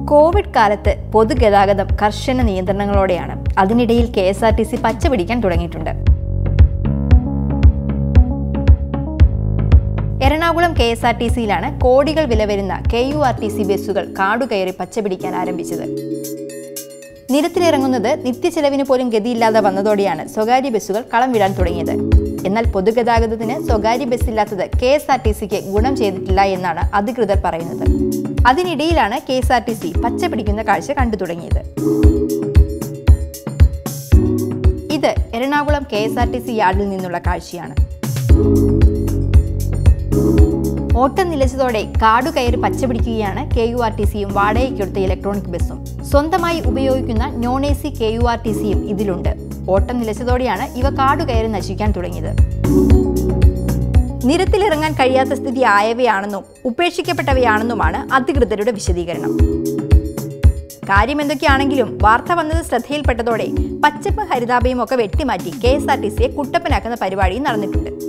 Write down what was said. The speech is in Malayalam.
കോവിഡ് കാലത്ത് പൊതുഗതാഗതം കർശന നിയന്ത്രണങ്ങളോടെയാണ് അതിനിടയിൽ K S R T C പച്ച പിടിക്കാൻ തുടങ്ങിയിട്ടുണ്ട് Ernakulam K S R T സിയിലാണ് കോടികൾ വില വരുന്ന K U R T C ബസ്സുകൾ കാടുകയറി പച്ചപിടിക്കാൻ ആരംഭിച്ചത് നിരത്തിലിറങ്ങുന്നത് നിത്യചെലവിന് പോലും ഗതിയില്ലാതെ വന്നതോടെയാണ് സ്വകാര്യ ബസ്സുകൾ കളം വിടാൻ തുടങ്ങിയത് എന്നാൽ പൊതുഗതാഗതത്തിന് സ്വകാര്യ ബസ്സില്ലാത്തത് കെ എസ് ആർ ടി സിക്ക് ഗുണം ചെയ്തിട്ടില്ല എന്നാണ് അധികൃതർ പറയുന്നത് അതിനിടയിലാണ് K S R T C പച്ച പിടിക്കുന്ന കാഴ്ച കണ്ടു തുടങ്ങിയത് ഇത് Ernakulam K S R T C യാർഡിൽ നിന്നുള്ള കാഴ്ചയാണ് ഓട്ടം നിലച്ചതോടെ കാടു കയറി പച്ചപിടിക്കുകയാണ് കെ യു ആർ ടി സിയും വാടകയ്ക്കെടുത്ത ഇലക്ട്രോണിക് ബസ്സും സ്വന്തമായി ഉപയോഗിക്കുന്ന non A C K U R T സിയും ഇതിലുണ്ട് ഓട്ടം നിലച്ചതോടെയാണ് ഇവ കാടു കയറി നശിക്കാൻ തുടങ്ങിയത് നിരത്തിലിറങ്ങാൻ കഴിയാത്ത സ്ഥിതി ആയവയാണെന്നും ഉപേക്ഷിക്കപ്പെട്ടവയാണെന്നുമാണ് അധികൃതരുടെ വിശദീകരണം കാര്യം എന്തൊക്കെയാണെങ്കിലും വാർത്ത വന്നത് ശ്രദ്ധയിൽപ്പെട്ടതോടെ പച്ചപ്പ് ഹരിതാഭയും ഒക്കെ വെട്ടിമാറ്റി കെ എസ് ആർ ടി സിയെ കുട്ടപ്പനാക്കുന്ന പരിപാടിയും നടന്നിട്ടുണ്ട്